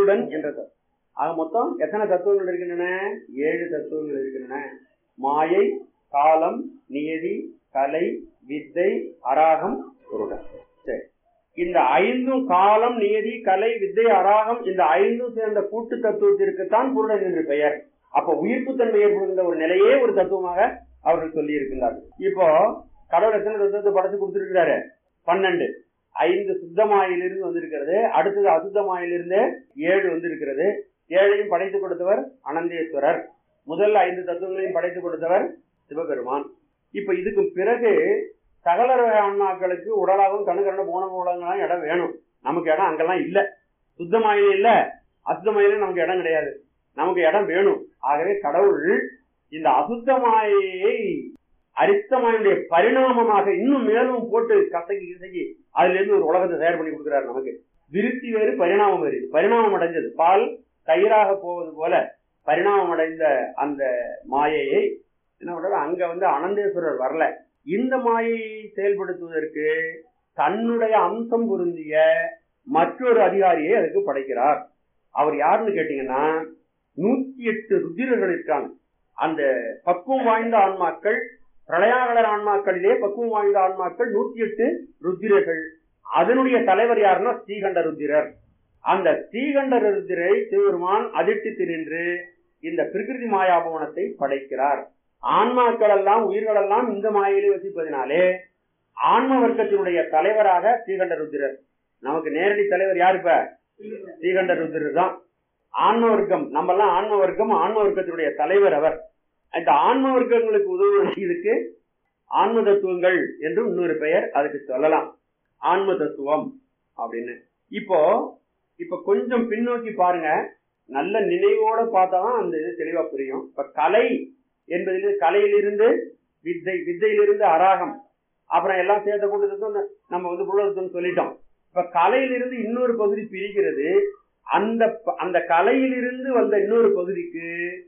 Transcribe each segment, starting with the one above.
புருடன் என்ற தத்துவம் ஆக மொத்தம் எத்தனை தத்துவங்கள் இருக்கின்றன ஏழு தத்துவங்கள் இருக்கின்றன மாயை காலம் நியதி கலை வித்தை அராகம் புருடன் சரி இந்த ஐந்தும் காலம் நியதி கலை வித்தை அராகம் இந்த ஐந்தும் சேர்ந்த கூட்டு தத்துவத்திற்குத்தான் புருடன் என்று பெயர் அப்ப உயிர்ப்பு தன்மை ஏற்படுகின்ற ஒரு நிலையே ஒரு தத்துவமாக அவர்கள் சொல்லி இருக்கின்றார்கள் இப்போ கடவுள் எத்தனை தத்துவத்தை படைச்சு கொடுத்திருக்கிறாரு பன்னெண்டு ஐந்து சுத்தமாயிலிருந்து வந்திருக்கிறது அடுத்தது அசுத்தமாயிலிருந்து ஏழு வந்திருக்கிறது ஏழையும் படைத்து கொடுத்தவர் அனந்தேஸ்வரர் முதல் ஐந்து தத்துவங்களையும் படைத்து கொடுத்தவர் சிவபெருமான் இப்ப இதுக்கு பிறகு சகல வகை ஆன்மாக்களுக்கு உடலாகவும் கணுகரண போன உலகங்களாம் இடம் வேணும் நமக்கு இடம் அங்கெல்லாம் இல்ல சுத்தமாயிலும் இல்ல அசுத்தமாயிலும் நமக்கு இடம் கிடையாது நமக்கு இடம் வேணும் ஆகவே கடவுள் இந்த அசுத்தமாயை அரித்தமாயுடைய பரிணாமமாக இன்னும் மேலும் போட்டு கசக்கி கிசக்கி அதுல இருந்து ஒரு உலகத்தை தயார் பண்ணி கொடுக்கிறார் நமக்கு விருத்தி வேறு பரிணாமம் வேறு இது பரிணாமம் அடைஞ்சது பால் தயிராக போவது போல பரிணாமம் அடைந்த அந்த மாயையை என்ன பண்றாரு அங்க வந்து அனந்தேஸ்வரர் வரல இந்த மாயையை செயல்படுத்துவதற்கு தன்னுடைய அம்சம் பொருந்திய மற்றொரு அதிகாரியை அதுக்கு படைக்கிறார் அவர் யாருன்னு கேட்டீங்கன்னா நூத்தி எட்டு ருத்திரர்கள் இருக்காங்க அந்த பக்குவம் வாய்ந்த ஆன்மாக்கள் பிரளயாகலர் ஆன்மாக்களிலே பக்குவம் வாய்ந்த ஆன்மாக்கள் நூத்தி எட்டு ருத்திரர்கள் அதனுடைய தலைவர் யாருன்னா ஸ்ரீகண்ட ருத்திரர் அந்த ஸ்ரீகண்ட ருத்திரை சிவபெருமான் அதிர்ஷ்டித்து நின்று இந்த பிரகிருதி மாயாபவனத்தை படைக்கிறார் ஆன்மாக்கள் எல்லாம் உயிர்கள் எல்லாம் இந்த மாயிலே வசிப்பதினாலே ஆன்ம வர்க்கத்தினுடைய தலைவராக ஸ்ரீகண்ட ருத்திரர் நமக்கு நேரடி தலைவர் யாரு இப்ப ஸ்ரீகண்ட ருத்திரர் தான் ஆன்ம வர்க்கம் நம்ம எல்லாம் ஆன்ம வர்க்கம் ஆன்ம வர்க்கத்தினுடைய தலைவர் அவர் இந்த ஆன்ம வர்க்கங்களுக்கு உதவுவது இதுக்கு ஆன்ம தத்துவங்கள் என்று இன்னொரு பெயர் அதுக்கு சொல்லலாம் ஆன்ம தத்துவம் அப்படின்னு இப்போ இப்ப கொஞ்சம் பின்னோக்கி பாருங்க நல்ல நினைவோட பார்த்தாதான் அந்த இது தெளிவா புரியும் இப்ப கலை என்பதில் கலையிலிருந்து வித்தை வித்தையிலிருந்து அராகம் அப்புறம் எல்லாம் சேர்த்த கூட்டத்துக்கும் நம்ம வந்து புலத்துவம் சொல்லிட்டோம் இப்ப கலையிலிருந்து இன்னொரு பகுதி பிரிக்கிறது அந்த ப- அந்த கலையிலிருந்து வந்த இன்னொரு பகுதிக்கு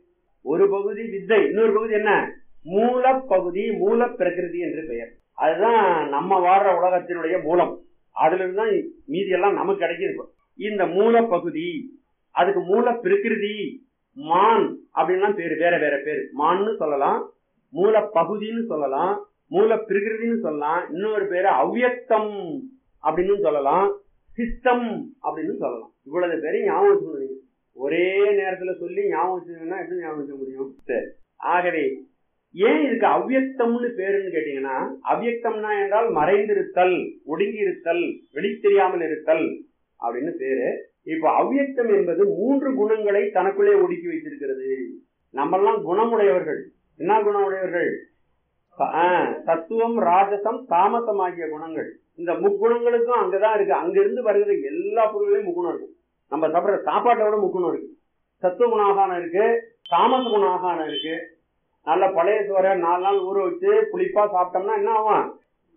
ஒரு பகுதி வித்தை இன்னொரு பகுதி என்ன மூலப்பகுதி மூல பிரகிருதி என்று பெயர் அதுதான் நம்ம வாழ்ற உலகத்தினுடைய மூலம் அதுல இருந்து தான் மீதி எல்லாம் நமக்கு கிடைக்குது இப்போ. இந்த மூலப்பகுதி அதுக்கு மூல பிரகிருதி மான் அப்படின்லாம் பேரு வேற வேற பேரு மான்னு சொல்லலாம் மூல பகுதின்னு சொல்லலாம் மூல பிரகிருதின்னு சொல்லலாம் இன்னொரு பேரு அவ்யக்தம் அப்படின்னு சொல்லலாம் சிஸ்டம் அப்படின்னு சொல்லலாம் இவ்வளவு பேரையும் ஞாபகம் வச்சுக்கணும் ஒரே நேரத்துல சொல்லி ஞாபகம் வச்சுக்கணும்னா எப்படி ஞாபகம் வச்சுக்க முடியும் சரி ஆகவே ஏன் இதுக்கு அவ்யக்தம்னு பேருன்னு கேட்டீங்கன்னா அவ்யக்தம்னா என்றால் மறைந்திருத்தல் ஒடுங்கி இருத்தல் வெளி தெரியாமல் இருத்தல் அப்படின்னு பேரு இப்ப அவ்யக்தம் என்பது மூன்று குணங்களை தனக்குள்ளே ஒடுக்கி வைத்திருக்கிறது நம்மெல்லாம் குணமுடையவர்கள் என்ன குணமுடையவர்கள் ச- ஆ, தத்துவம் ராஜசம் தாமசம் ஆகிய குணங்கள் இந்த முக்குணங்களுக்கும் அங்கதான் இருக்கு அங்கிருந்து வருகிற எல்லா பொருள்களையும் முக்குணம் இருக்கும் நம்ம சாப்பிடுற சாப்பாட்டை விட முக்குணம் இருக்கு சத்துவ குணாகானம் இருக்கு தாமச குணாகானம் இருக்கு நல்ல பழைய சோறை நாலு நாள் ஊற வச்சு புளிப்பா சாப்பிட்டோம்னா என்ன ஆகும்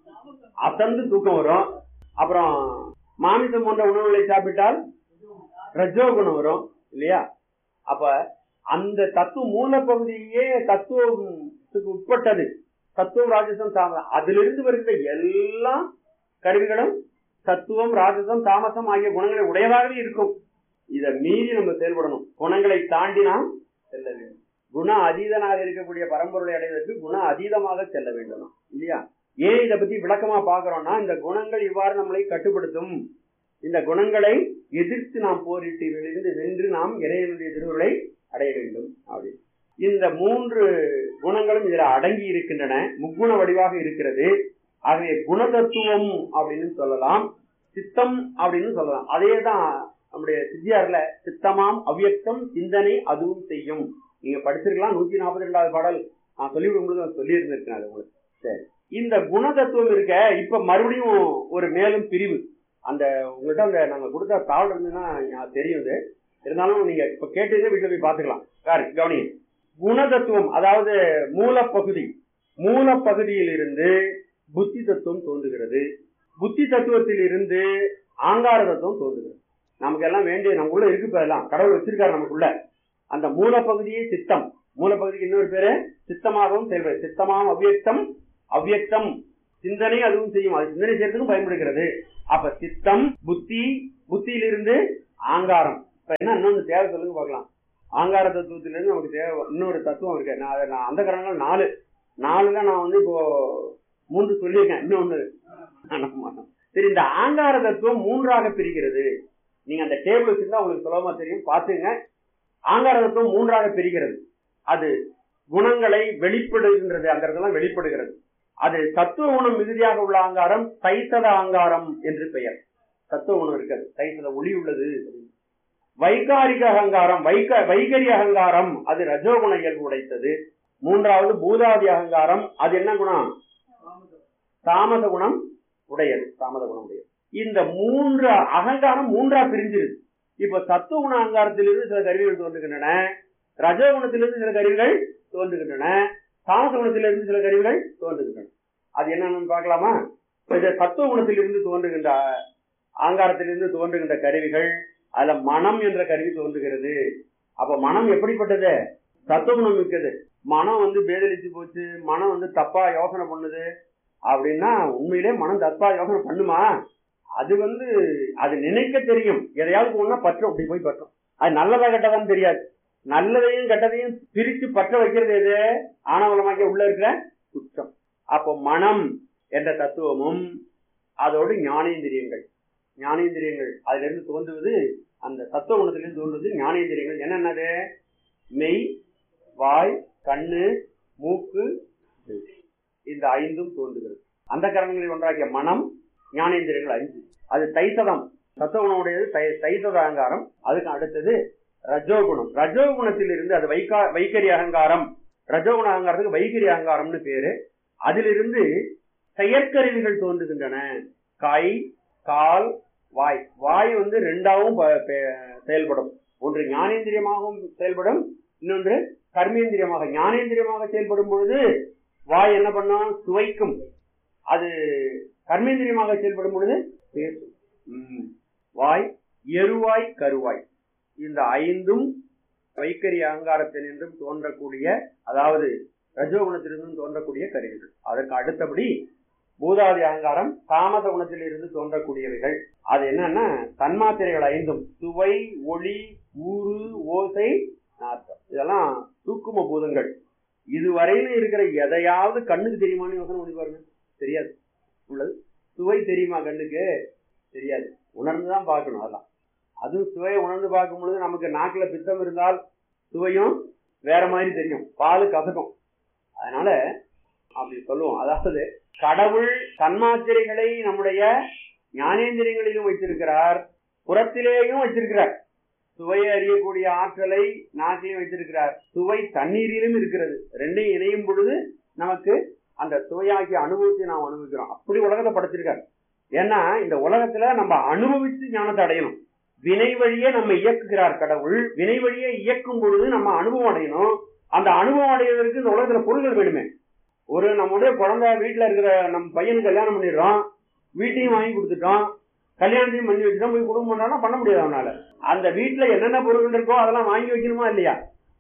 அசந்து தூக்கம் வரும் அப்புறம் மாமிசம் போன்ற உணவுகளை சாப்பிட்டால் ரஜோ குணம் வரும் இல்லையா அப்ப அந்த தத்துவ மூலப்பகுதியே தத்துவத்துக்கு உட்பட்டது தத்துவம் ராஜசம் தாமசம் அதிலிருந்து வருகிற எல்லா கருவிகளும் தத்துவம் ராஜசம் தாமசம் ஆகிய குணங்களை உடையதாகவே இருக்கும் இதை மீறி நம்ம செயல்படணும் குணங்களை தாண்டி நாம் செல்ல வேண்டும் குண அதீதனாக இருக்கக்கூடிய பரம்பொருளை அடைவதற்கு குண அதீதமாக செல்ல வேண்டும் இல்லையா ஏன் இதை பத்தி விளக்கமா பாக்குறோம்னா இந்த குணங்கள் இவ்வாறு நம்மளை கட்டுப்படுத்தும் இந்த குணங்களை எதிர்த்து நாம் போரிட்டு இதிலிருந்து வென்று நாம் இறைவனுடைய திருவுருளை அடைய வேண்டும் அப்படி இந்த மூன்று குணங்களும் இதுல அடங்கி இருக்கின்றன முக்குண வடிவாக இருக்கிறது ஆகவே குணதத்துவம் அப்படின்னு சொல்லலாம் சித்தம் அப்படின்னு சொல்லலாம் அதே தான் நம்முடைய சித்தியார்ல சித்தமாம் அவ்யக்தம் சிந்தனை அதுவும் செய்யும் நீங்க படிச்சிருக்கலாம் நூத்தி நாற்பத்தி ரெண்டாவது பாடல் நான் சொல்லிவிடும்போது நான் சொல்லி இருந்திருக்கேன் அது உங்களுக்கு சரி இந்த குணதத்துவம் இருக்க இப்ப மறுபடியும் ஒரு மேலும் பிரிவு அந்த உங்கள்கிட்ட அந்த நாங்க கொடுத்த தாள் இருந்ததுன்னா எனக்கு தெரியும் இது இருந்தாலும் நீங்க இப்ப கேட்டதே வீட்டுல போய் பாத்துக்கலாம் சார் கவனி குணதத்துவம் அதாவது மூலப்பகுதி மூலப்பகுதியில் இருந்து புத்தி தத்துவம் தோன்றுகிறது புத்தி தத்துவத்தில் இருந்து ஆங்கார தத்துவம் தோன்றுகிறது நமக்கு எல்லாம் வேண்டிய நமக்குள்ள இருக்கு இப்ப எல்லாம் கடவுள் வச்சிருக்காரு நமக்குள்ள அந்த மூலப்பகுதியே சித்தம் மூலப்பகுதிக்கு இன்னொரு பேரு சித்தமாகவும் செயல்படுது சித்தமாகவும் அவ்வியக்தம் அவ்வியக்தம் சிந்தனை அதுவும் செய்யும் அது சிந்தனை செய்யறதுக்கும் பயன்படுகிறது அப்ப சித்தம் புத்தி புத்தியிலிருந்து ஆங்காரம் இப்ப என்ன இன்னொன்னு தேவை சொல்லுங்க பார்க்கலாம் ஆங்கார தத்துவத்திலிருந்து நமக்கு தேவை இன்னொரு தத்துவம் இருக்கு நான் அதை நான் அந்த காரணங்கள் நாலு நாலுல நான் வந்து இப்போ மூன்று சொல்லியிருக்கேன் இன்னொன்னு ஆமா. சரி இந்த ஆங்கார தத்துவம் மூன்றாக பிரிக்கிறது நீங்க அந்த டேபிள் வச்சிருந்தா உங்களுக்கு சுலபமா தெரியும் பாத்துங்க ஆங்கார தத்துவம் மூன்றாக பிரிக்கிறது அது குணங்களை வெளிப்படுகின்றது அந்த இடத்துல வெளிப்படுகிறது அது தத்துவ குணம் மிகுதியாக உள்ள ஆங்காரம் தைத்தத ஆங்காரம் என்று பெயர் தத்துவ குணம் இருக்கிறது தைத்தத ஒளி உள்ளது வைகாரிக அகங்காரம் வைக வைகரி அகங்காரம் அது ரஜோகுண இயல்பு உடைத்தது மூன்றாவது பூதாதி அகங்காரம் அது என்ன குணம் தாமத குணம் உடையது தாமத குணம் உடையது இந்த மூன்று அகங்காரம் மூன்றா பிரிஞ்சிருது இப்ப சத்துவ குண அகங்காரத்திலிருந்து சில கருவிகள் தோன்றுகின்றன ரஜகுணத்திலிருந்து சில கருவிகள் தோன்றுகின்றன தாமச குணத்திலிருந்து சில கருவிகள் தோன்றுகின்றன அது என்னன்னு பார்க்கலாமா இப்ப இந்த சத்துவ குணத்திலிருந்து தோன்றுகின்ற ஆங்காரத்திலிருந்து தோன்றுகின்ற கருவிகள் அதுல மனம் என்ற கருவி தோன்றுகிறது அப்ப மனம் எப்படிப்பட்டது சத்துவகுணம் மிக்கது மனம் வந்து பேதலிச்சு போச்சு மனம் வந்து தப்பா யோசனை பண்ணுது அப்படின்னா உண்மையிலே மனம் தப்பா யோசனை பண்ணுமா அது வந்து அது நினைக்க தெரியும் எதையாவது போனா பற்றும் அப்படி போய் பற்றும் அது நல்லதா கெட்டதான்னு தெரியாது நல்லதையும் கெட்டதையும் பிரிச்சு பற்ற வைக்கிறது எது ஆணவலமாக்கிய உள்ள இருக்கிற குற்றம் அப்போ மனம் என்ற தத்துவமும் அதோடு ஞானேந்திரியங்கள் ஞானேந்திரியங்கள் அதுல இருந்து தோன்றுவது அந்த தத்துவ குணத்திலிருந்து தோன்றுவது ஞானேந்திரியங்கள் என்னென்னது மெய் வாய் கண்ணு மூக்கு செவி. இந்த ஐந்தும் தோன்றுகிறது அந்த கரணங்களில் ஒன்றாகிய மனம் ஞானேந்திரியங்கள் அஞ்சு அது தைத்ததம் சத்துவகுணமுடையது தை தைத்தத அகங்காரம் அதுக்கு அடுத்தது ரஜோகுணம் ரஜோகுணத்தில் இருந்து அது வைகா வைகரி அகங்காரம் ரஜோகுண அகங்காரத்துக்கு வைகரி அகங்காரம்னு பேரு அதிலிருந்து செயற்கருவிகள் தோன்றுகின்றன கை கால் வாய் வாய் வந்து ரெண்டாவும் ப- பே- செயல்படும் ஒன்று ஞானேந்திரியமாகவும் செயல்படும் இன்னொன்று கர்மேந்திரியமாக ஞானேந்திரியமாக செயல்படும் பொழுது வாய் என்ன பண்ணும் சுவைக்கும் அது கர்மேந்திரியமாக செயல்படும் பொழுது பேசும் ம். வாய் எருவாய் கருவாய் இந்த ஐந்தும் வைக்கரி அகங்காரத்தினின்றும் தோன்றக்கூடிய அதாவது ரஜோகுணத்திலிருந்தும் தோன்றக்கூடிய கருவிகள் அதற்கு அடுத்தபடி பூதாதி அகங்காரம் தாமத குணத்தில் இருந்து தோன்றக்கூடியவைகள் அது என்னன்னா தன்மாத்திரைகள் ஐந்தும் சுவை ஒளி ஊறு ஓசை நாற்றம் இதெல்லாம் சூக்கும பூதங்கள் இதுவரையிலும் இருக்கிற எதையாவது கண்ணுக்கு தெரியுமான்னு யோசனை பண்ணி பாருங்க தெரியாது உள்ளது சுவை தெரியுமா கண்ணுக்கு தெரியாது உணர்ந்துதான் பார்க்கணும் அதெல்லாம் அதுவும் சுவையை உணர்ந்து பார்க்கும் பொழுது நமக்கு நாக்குல பித்தம் இருந்தால் சுவையும் வேற மாதிரி தெரியும் பால் கசக்கும் அதனால அப்படி சொல்லுவோம் அதாவது கடவுள் தன்மாத்திரைகளை நம்முடைய ஞானேந்திரியங்களிலும் வைத்திருக்கிறார் புறத்திலேயும் வச்சிருக்கிறார் சுவையை அறியக்கூடிய ஆற்றலை நாட்டிலையும் வைத்திருக்கிறார் சுவை தண்ணீரிலும் இருக்கிறது ரெண்டையும் இணையும் பொழுது நமக்கு அந்த சுவையாகிய அனுபவத்தை நாம் அனுபவிக்கிறோம் அப்படி உலகத்தை படைச்சிருக்காரு ஏன்னா இந்த உலகத்துல நம்ம அனுபவிச்சு ஞானத்தை அடையணும் வினை வழியே நம்ம இயக்குகிறார் கடவுள் வினை வழியே இயக்கும் பொழுது நம்ம அனுபவம் அடையணும் அந்த அனுபவம் அடைவதற்கு இந்த உலகத்துல பொருள்கள் வேணுமே ஒரு நம்முடைய குழந்தை வீட்டுல இருக்கிற நம்ம பையனுக்கு கல்யாணம் பண்ணிடுறோம் வீட்டையும் வாங்கி கொடுத்துட்டோம் கல்யாணத்தையும் பண்ணி வச்சுட்டோம் போய் குடும்பம் பண்ணாலும் பண்ண முடியாது அவனால அந்த வீட்டுல என்னென்ன பொருட்கள் இருக்கோ அதெல்லாம் வாங்கி வைக்கணுமா இல்லையா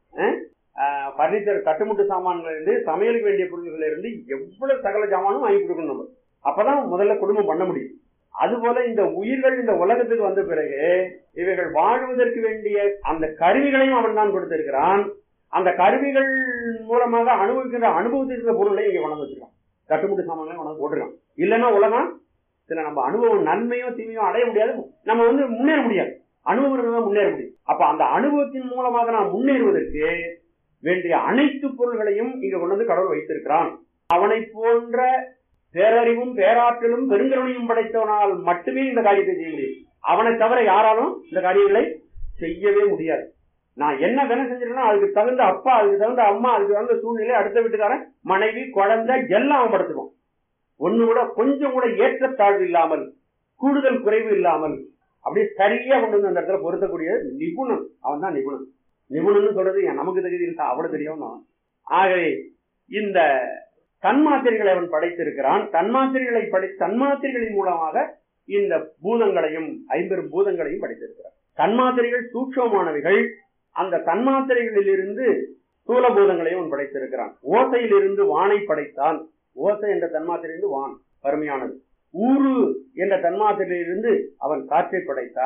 பர்னிச்சர் கட்டுமுட்டு சாமான்கள் இருந்து சமையலுக்கு வேண்டிய பொருட்கள் இருந்து எவ்வளவு சகல சாமானும் வாங்கி கொடுக்கணும் நம்ம அப்பதான் முதல்ல குடும்பம் பண்ண முடியும் அதுபோல இந்த உயிர்கள் இந்த உலகத்துக்கு வந்த பிறகு இவைகள் வாழ்வதற்கு வேண்டிய அந்த கருவிகளையும் அவன் தான் கொடுத்திருக்கிறான் அந்த கருவிகள் மூலமாக அனுபவிக்கின்ற அனுபவத்திற்கு பொருளை இங்க கொண்டு வச்சிருக்கான் கட்டுமுட்டு சாமான்களையும் கொண்டு வந்து போட்டிருக்கான் இல்லைன்னா உலகம் சில நம்ம அனுபவம் நன்மையோ தீமையோ அடைய முடியாது நம்ம வந்து முன்னேற முடியாது அனுபவம் இருந்தா முன்னேற முடியும் அப்ப அந்த அனுபவத்தின் மூலமாக நாம் முன்னேறுவதற்கு வேண்டிய அனைத்து பொருள்களையும் இங்க கொண்டு வந்து கடவுள் வைத்திருக்கிறான் அவனை போன்ற பேரறிவும் பேராற்றலும் பெருங்கருணையும் படைத்தவனால் மட்டுமே இந்த காரியத்தை செய்ய முடியும் அவனை தவிர யாராலும் இந்த காரியங்களை செய்யவே முடியாது நான் என்ன வேலை செஞ்சிருக்கேன்னா அதுக்கு தகுந்த அப்பா அதுக்கு தகுந்த அம்மா அதுக்கு தகுந்த சூழ்நிலை அடுத்த வீட்டுக்காரன் மனைவி குழந்தை எல்லாம் அவன் படுத்துக்கும் ஒண்ணு கூட கொஞ்சம் கூட ஏற்றத்தாழ்வு இல்லாமல் கூடுதல் குறைவு இல்லாமல் அப்படியே சரியா கொண்டு வந்து அந்த இடத்துல பொருத்தக்கூடிய நிபுணன் அவன் தான் நிபுணன் நிபுணன் சொல்றது ஏன் நமக்கு தகுதி இருக்கா அவ்வளவு தெரியும் ஆகவே இந்த தன்மாத்திரைகளை அவன் படைத்திருக்கிறான் தன்மாத்திரைகளை படை தன்மாத்திரைகளின் மூலமாக இந்த பூதங்களையும் ஐம்பெரும் பூதங்களையும் படைத்திருக்கிறான் தன்மாத்திரைகள் சூட்சமானவைகள் அந்த தன்மாத்திரைகளிலிருந்து ஸ்தூல பூதங்களையும் அவன் படைத்திருக்கிறான் ஓசையிலிருந்து வானை படைத்தான் ஓசை என்ற தன்மாத்திரையிலிருந்து வான் அருமையானது ஊரு என்ற தன்மாத்திரையிலிருந்து அவன் காற்றை படைத்தான்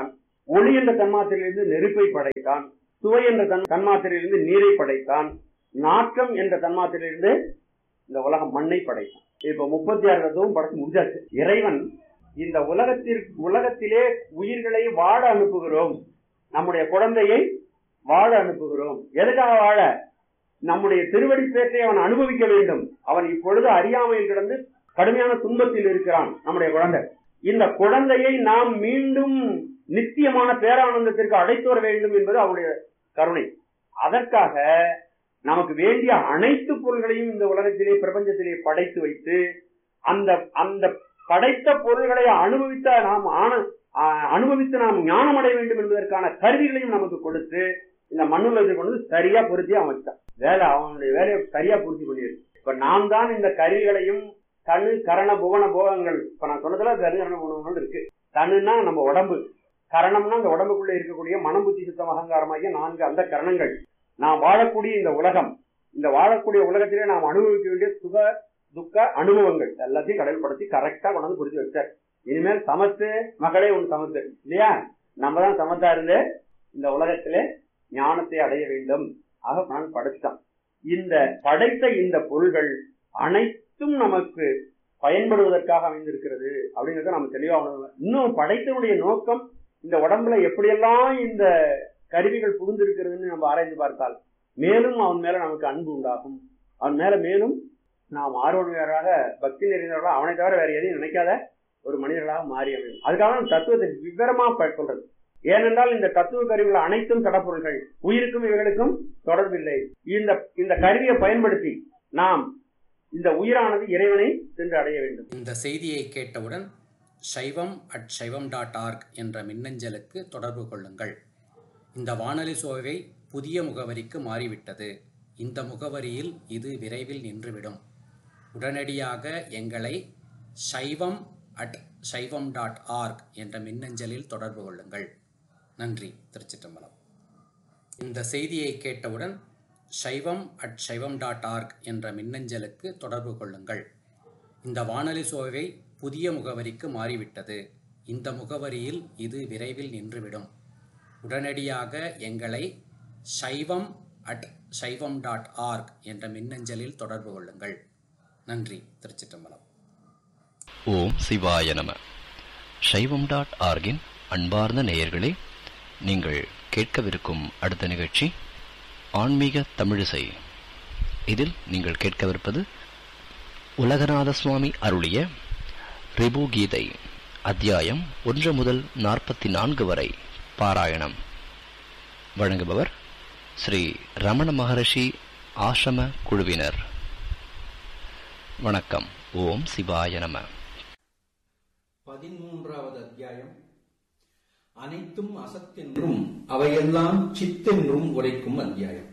ஒளி என்ற தன்மாத்திரையிலிருந்து நெருப்பை படைத்தான் சுவை என்ற தன் தன்மாத்திரையிலிருந்து நீரை படைத்தான் நாற்றம் என்ற தன்மாத்திரையிலிருந்து இந்த உலகம் மண்ணை படைத்தான் இப்ப முப்பத்தி ஆறு தத்துவம் படைச்சு முடிஞ்சாச்சு இறைவன் இந்த உலகத்திற்கு உலகத்திலே உயிர்களை வாழ அனுப்புகிறோம் நம்முடைய குழந்தையை வாழ அனுப்புகிறோம் எதுக்காக வாழ நம்முடைய திருவடி பேற்றை அவன் அனுபவிக்க வேண்டும் அவன் இப்பொழுது அறியாமையில் கிடந்து கடுமையான துன்பத்தில் இருக்கிறான் நம்முடைய குழந்தை இந்த குழந்தையை நாம் மீண்டும் நித்தியமான பேரானந்தத்திற்கு அழைத்து வர வேண்டும் என்பது அவருடைய கருணை அதற்காக நமக்கு வேண்டிய அனைத்து பொருள்களையும் இந்த உலகத்திலே பிரபஞ்சத்திலே படைத்து வைத்து அந்த அந்த படைத்த பொருள்களை அனுபவித்த நாம் ஆன ஆ- அனுபவித்து நாம் ஞானம் அடைய வேண்டும் என்பதற்கான கருவிகளையும் நமக்கு கொடுத்து இந்த மண்ணுலகத்தை கொண்டு வந்து சரியா பொருத்தி அமைச்சான் வேலை அவனுடைய வேலையை சரியா பூர்த்தி பண்ணியிருக்கு இப்ப நாம் தான் இந்த கருவிகளையும் கணு கரண புவன போகங்கள் இப்ப நான் சொன்னதுல கரு கரண புவனங்கள் இருக்கு தனுன்னா நம்ம உடம்பு கரணம்னா அந்த உடம்புக்குள்ள இருக்கக்கூடிய மனம் புத்தி சுத்தம் அகங்காரமாகிய நான்கு அந்த கரணங்கள் நாம் வாழக்கூடிய இந்த உலகம் இந்த வாழக்கூடிய உலகத்திலே நாம் அனுபவிக்க வேண்டிய சுக துக்க அனுபவங்கள் எல்லாத்தையும் கடல்படுத்தி கரெக்டா கொண்டாந்து புரிஞ்சு வச்சார் இனிமேல் சமத்து மகளே உன் சமத்து இல்லையா நம்ம தான் சமத்தா இருந்து இந்த உலகத்திலே ஞானத்தை அடைய வேண்டும் ஆக நான் படைத்தான் இந்த படைத்த இந்த பொருள்கள் அனைத்தும் நமக்கு பயன்படுவதற்காக அமைந்திருக்கிறது அப்படிங்கறத நம்ம தெளிவா உணரணும் இன்னும் படைத்தனுடைய நோக்கம் இந்த உடம்புல எப்படியெல்லாம் இந்த கருவிகள் புகுந்திருக்கிறதுன்னு நம்ம ஆராய்ந்து பார்த்தால் மேலும் அவன் மேல நமக்கு அன்பு உண்டாகும் அவன் மேல மேலும் நாம் ஆர்வலராக பக்தி நிறைந்தவர்களாக அவனை தவிர வேற எதையும் நினைக்காத ஒரு மனிதர்களாக மாறி அமையும் அதுக்காக நம்ம தத்துவத்தை விவரமா ப- சொல்றது ஏனென்றால் இந்த தத்துவ கருவிகள் அனைத்தும் கடப்பொருள்கள் உயிருக்கும் இவைகளுக்கும் தொடர்பில்லை இந்த இந்த கருவியை பயன்படுத்தி நாம் இந்த உயிரானது இறைவனை சென்று அடைய வேண்டும் இந்த செய்தியை கேட்டவுடன் சைவம் அட் சைவம் டாட் ஆர்க் என்ற மின்னஞ்சலுக்கு தொடர்பு கொள்ளுங்கள் இந்த வானொலி சோவை புதிய முகவரிக்கு மாறிவிட்டது இந்த முகவரியில் இது விரைவில் நின்றுவிடும் உடனடியாக எங்களை சைவம் அட் சைவம் டாட் ஆர்க் என்ற மின்னஞ்சலில் தொடர்பு கொள்ளுங்கள் நன்றி திருச்சிற்றம்பலம் இந்த செய்தியை கேட்டவுடன் சைவம் அட் சைவம் டாட் ஆர்க் என்ற மின்னஞ்சலுக்கு தொடர்பு கொள்ளுங்கள் இந்த வானொலி சோவை புதிய முகவரிக்கு மாறிவிட்டது இந்த முகவரியில் இது விரைவில் நின்றுவிடும் உடனடியாக எங்களை சைவம் அட் சைவம் டாட் ஆர்க் என்ற மின்னஞ்சலில் தொடர்பு கொள்ளுங்கள் நன்றி திருச்சிற்றம்பலம் ஓம் சிவாய நம சைவம் டாட் ஆர்கின் அன்பார்ந்த நேயர்களே நீங்கள் கேட்கவிருக்கும் அடுத்த நிகழ்ச்சி ஆன்மீக தமிழிசை இதில் நீங்கள் கேட்கவிருப்பது உலகநாத சுவாமி அருளிய ரிபு கீதை அத்தியாயம் ஒன்று முதல் நாற்பத்தி நான்கு வரை பாராயணம் வழங்குபவர் ஸ்ரீ ரமண மகரிஷி ஆசிரம குழுவினர் வணக்கம் ஓம் சிவாய நம பதிமூன்றாவது அத்தியாயம் அனைத்தும் அசத்தென்றும் அவையெல்லாம் சித்தென்றும் உரைக்கும் அத்தியாயம்